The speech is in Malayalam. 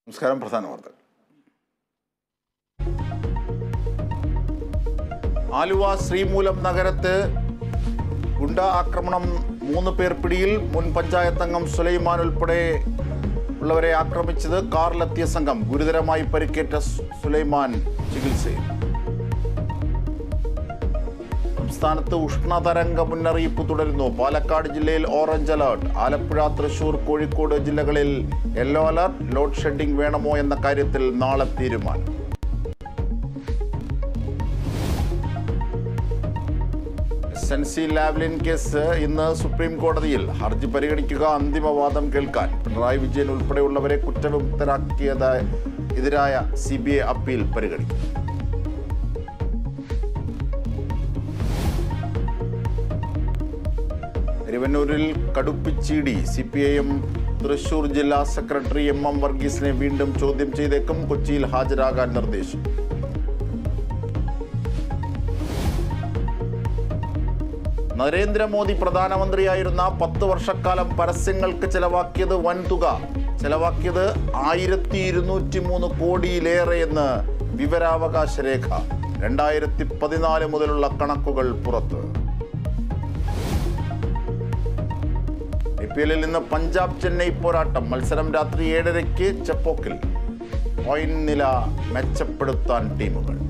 നമസ്കാരം പ്രധാന വാർത്തകൾ ആലുവ ശ്രീമൂലം നഗരത്ത് ഗുണ്ട ആക്രമണം മൂന്ന് പേർ പിടിയിൽ മുൻ പഞ്ചായത്ത് അംഗം സുലൈമാൻ ഉൾപ്പെടെ ഉള്ളവരെ ആക്രമിച്ചത് കാറിലെത്തിയ സംഘം ഗുരുതരമായി പരിക്കേറ്റ സു- സുലൈമാൻ ചികിത്സയിൽ സംസ്ഥാനത്ത് ഉഷ്ണതരംഗ മുന്നറിയിപ്പ് തുടരുന്നു പാലക്കാട് ജില്ലയിൽ ഓറഞ്ച് അലർട്ട് ആലപ്പുഴ തൃശൂർ കോഴിക്കോട് ജില്ലകളിൽ യെല്ലോ അലർട്ട് ലോഡ് ഷെഡിംഗ് വേണമോ എന്ന കാര്യത്തിൽ നാളെ തീരുമാനം S N C Lavalin case ഇന്ന് സുപ്രീം കോടതിയിൽ ഹർജി പരിഗണിക്കുക അന്തിമവാദം കേൾക്കാൻ പിണറായി വിജയൻ ഉൾപ്പെടെയുള്ളവരെ കുറ്റവിമുക്തരാക്കിയതായ എതിരായ സി ബി ഐ അപ്പീൽ പരിഗണിക്കും തിരുവന്നൂരിൽ കടുപ്പിച്ചിടി C P I M Thrissur ജില്ലാ സെക്രട്ടറി എം എം വർഗീസിനെ വീണ്ടും ചോദ്യം ചെയ്തേക്കും കൊച്ചിയിൽ ഹാജരാകാൻ നിർദ്ദേശം നരേന്ദ്രമോദി പ്രധാനമന്ത്രിയായിരുന്ന പത്ത് വർഷക്കാലം പരസ്യങ്ങൾക്ക് ചെലവാക്കിയത് വൻതുക ചെലവാക്കിയത് ആയിരത്തി ഇരുന്നൂറ്റി മൂന്ന് കോടിയിലേറെ എന്ന് വിവരാവകാശ രേഖ രണ്ടായിരത്തി പതിനാല് മുതലുള്ള കണക്കുകൾ പുറത്ത് ഐ പി എല്ലിൽ ഇന്ന് പഞ്ചാബ് ചെന്നൈ പോരാട്ടം മത്സരം രാത്രി ഏഴരയ്ക്ക് ചെപ്പോക്കിൽ പോയിന്റ് നില മെച്ചപ്പെടുത്താൻ ടീമുകൾ